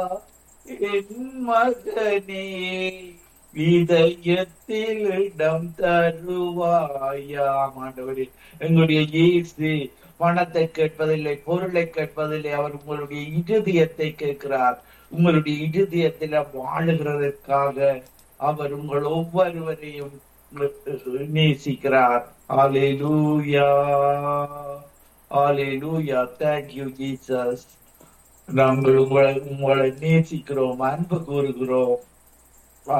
என் மகனே இதயத்தில் இடம் தருவாயாம் ஆண்டவரே எங்களுடைய இயேசு பணத்தை கேட்பதில்லை பொருளை கேட்பதில்லை அவர் உங்களுடைய இருதயத்தை கேட்கிறார் உங்களுடைய இருதயத்தில் வாழுகிறதற்காக அவர் உங்கள் ஒவ்வொருவரையும் நேசிக்கிறார் Hallelujah. Hallelujah. Thank you, Jesus. நாங்கள் உங்களை உங்களை நேசிக்கிறோம் அன்பு கூறுகிறோம்